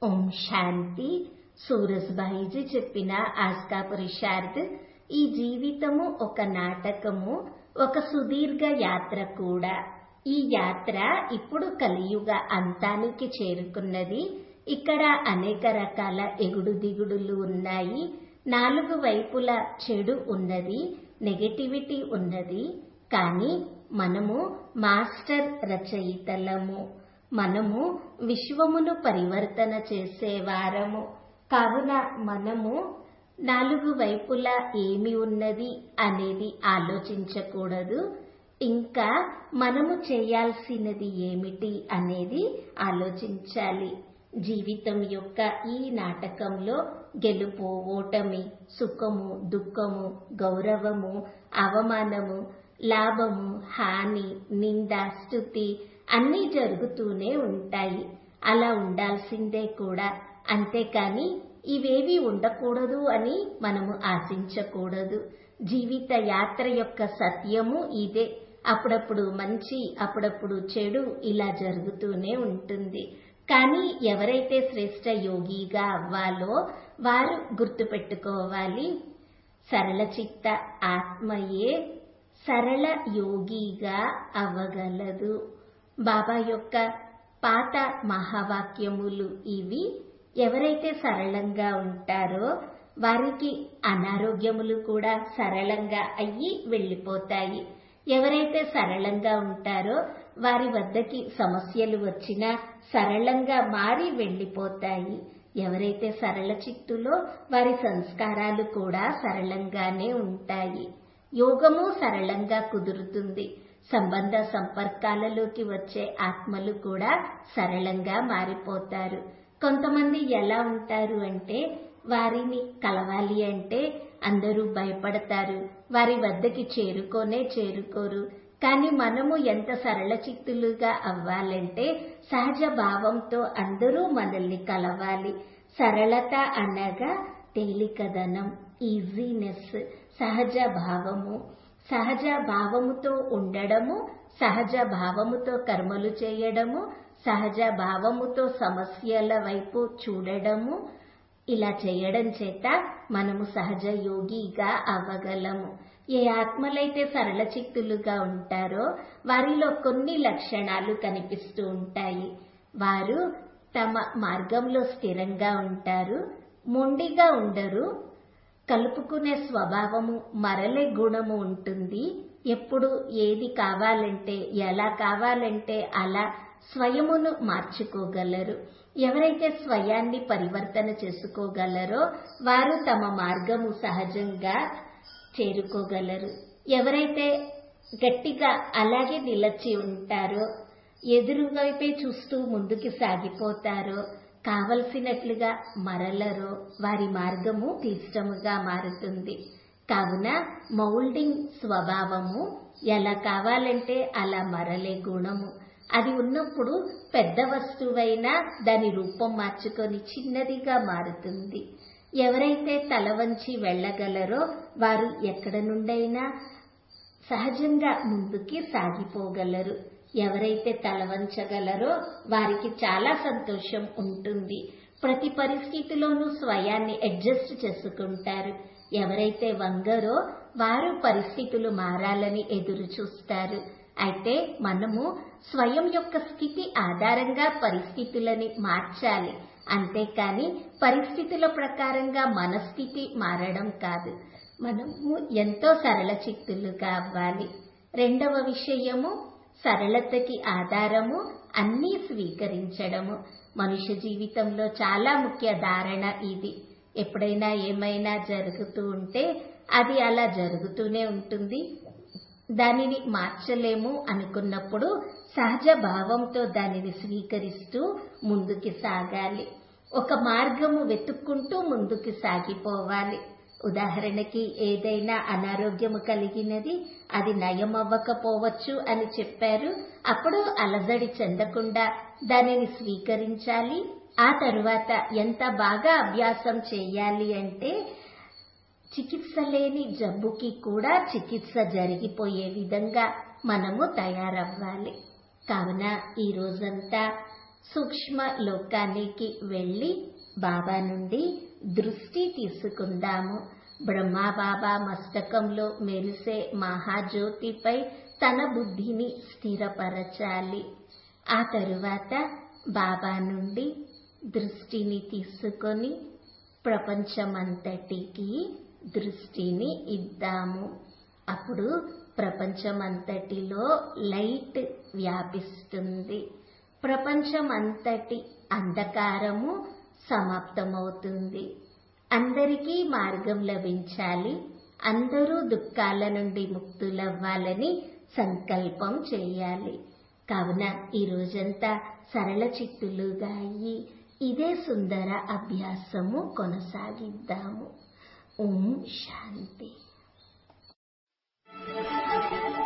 ఓం శాంతి సూరజ్భాయిజీ చెప్పిన ఆస్కా పురుషార్థ్ ఈ జీవితము ఒక నాటకము ఒక సుదీర్ఘ యాత్ర కూడా ఈ యాత్ర ఇప్పుడు కలియుగ అంతానికి చేరుకున్నది ఇక్కడ అనేక రకాల ఎగుడు దిగుడులు ఉన్నాయి నాలుగు వైపుల చెడు ఉన్నది నెగటివిటీ ఉన్నది కానీ మనము మాస్టర్ రచయితలము మనము విశ్వమును పరివర్తన చేసేవారము కావున మనము నాలుగు వైపులా ఏమి ఉన్నది అనేది ఆలోచించకూడదు ఇంకా మనము చేయాల్సినది ఏమిటి అనేది ఆలోచించాలి జీవితం యొక్క ఈ నాటకంలో గెలుపు ఓటమి సుఖము దుఃఖము గౌరవము అవమానము లాభము హాని నింద స్థుతి అన్నీ జరుగుతూనే ఉంటాయి అలా ఉండాల్సిందే కూడా అంతేకాని ఇవేవి ఉండకూడదు అని మనము ఆశించకూడదు జీవిత యాత్ర యొక్క సత్యము ఇదే అప్పుడప్పుడు మంచి అప్పుడప్పుడు చెడు ఇలా జరుగుతూనే ఉంటుంది కానీ ఎవరైతే శ్రేష్ట యోగిగా అవ్వాలో వారు గుర్తుపెట్టుకోవాలి సరళ చిత్త ఆత్మయే సరళ యోగిగా అవ్వగలదు బాబా యొక్క పాత మహావాక్యములు ఇవి ఎవరైతే సరళంగా ఉంటారో వారికి అనారోగ్యములు కూడా సరళంగా అయ్యి వెళ్ళిపోతాయి ఎవరైతే సరళంగా ఉంటారో వారి వద్దకి సమస్యలు వచ్చినా సరళంగా మారి వెళ్ళిపోతాయి ఎవరైతే సరళ చిత్తులో వారి సంస్కారాలు కూడా సరళంగానే ఉంటాయి యోగము సరళంగా కుదురుతుంది సంబంధ సంపర్కాలలోకి వచ్చే ఆత్మలు కూడా సరళంగా మారిపోతారు కొంతమంది ఎలా ఉంటారు అంటే వారిని కలవాలి అంటే అందరూ భయపడతారు వారి వద్దకి చేరుకోనే చేరుకోరు కానీ మనము ఎంత సరళ చిత్తులుగా అవ్వాలంటే సహజ భావంతో అందరూ మనల్ని కలవాలి సరళత అనగా తేలికదనం ఈజీనెస్ సహజ భావము సహజ భావముతో ఉండడము సహజ భావముతో కర్మలు చేయడము సహజ భావముతో సమస్యల వైపు చూడడము ఇలా చేయడం చేత మనము సహజ యోగిగా అవ్వగలము ఏ ఆత్మలైతే సరళ చిత్తులుగా ఉంటారో వారిలో కొన్ని లక్షణాలు కనిపిస్తూ ఉంటాయి వారు తమ మార్గంలో స్థిరంగా ఉంటారు మొండిగా ఉండరు కలుపుకునే స్వభావము మరలే గుణము ఉంటుంది ఎప్పుడు ఏది కావాలంటే ఎలా కావాలంటే అలా స్వయమును మార్చుకోగలరు ఎవరైతే స్వయాన్ని పరివర్తన చేసుకోగలరో వారు తమ మార్గము సహజంగా చేరుకోగలరు ఎవరైతే గట్టిగా అలాగే నిలచి ఉంటారో ఎదురువైపే చూస్తూ ముందుకు సాగిపోతారో కావలసినట్లుగా మరలరో వారి మార్గము క్లిష్టముగా మారుతుంది కావున మౌల్డింగ్ స్వభావము ఎలా కావాలంటే అలా మరలే గుణము అది ఉన్నప్పుడు పెద్ద వస్తువైనా దాని రూపం మార్చుకొని చిన్నదిగా మారుతుంది ఎవరైతే తల వంచి వెళ్ళగలరో వారు ఎక్కడ నుండైనా సహజంగా ముందుకి సాగిపోగలరు ఎవరైతే తల వంచగలరో వారికి చాలా సంతోషం ఉంటుంది ప్రతి పరిస్థితిలోనూ స్వయాన్ని అడ్జస్ట్ చేసుకుంటారు ఎవరైతే వంగరో వారు పరిస్థితులు మారాలని ఎదురు చూస్తారు అయితే మనము స్వయం యొక్క స్థితి ఆధారంగా పరిస్థితులని మార్చాలి అంతేకాని పరిస్థితుల ప్రకారంగా మన స్థితి మారడం కాదు మనము ఎంతో సరళ చిత్తులుగా అవ్వాలి రెండవ విషయము సరళతకి ఆధారము అన్నీ స్వీకరించడము మనుష్య జీవితంలో చాలా ముఖ్య ధారణ ఇది ఎప్పుడైనా ఏమైనా జరుగుతూ ఉంటే అది అలా జరుగుతూనే ఉంటుంది దానిని మార్చలేము అనుకున్నప్పుడు సహజ భావంతో దానిని స్వీకరిస్తూ ముందుకి సాగాలి ఒక మార్గము వెతుక్కుంటూ ముందుకు సాగిపోవాలి ఉదాహరణకి ఏదైనా అనారోగ్యము కలిగినది అది నయమవ్వకపోవచ్చు అని చెప్పారు అప్పుడు అలజడి చెందకుండా దానిని స్వీకరించాలి ఆ తరువాత ఎంత బాగా అభ్యాసం చేయాలి అంటే చికిత్స లేని జబ్బుకి కూడా చికిత్స జరిగిపోయే విధంగా మనము తయారవ్వాలి కావున ఈ రోజంతా సూక్ష్మ లోకానికి వెళ్ళి బాబా నుండి దృష్టి తీసుకుందాము బ్రహ్మా బాబా మస్తకంలో మెరిసే మహాజ్యోతిపై తన బుద్ధిని స్థిరపరచాలి ఆ తరువాత బాబా నుండి దృష్టిని తీసుకొని ప్రపంచమంతటికి దృష్టిని ఇద్దాము అప్పుడు ప్రపంచమంతటిలో లైట్ వ్యాపిస్తుంది ప్రపంచమంతటి అంధకారము సమాప్తమవుతుంది అందరికీ మార్గం లభించాలి అందరూ దుఃఖాల నుండి ముక్తులవ్వాలని సంకల్పం చేయాలి కావున ఈ రోజంతా సరళ చిత్తులుగా అయ్యి ఇదే సుందర అభ్యాసము కొనసాగిద్దాము ఓం శాంతి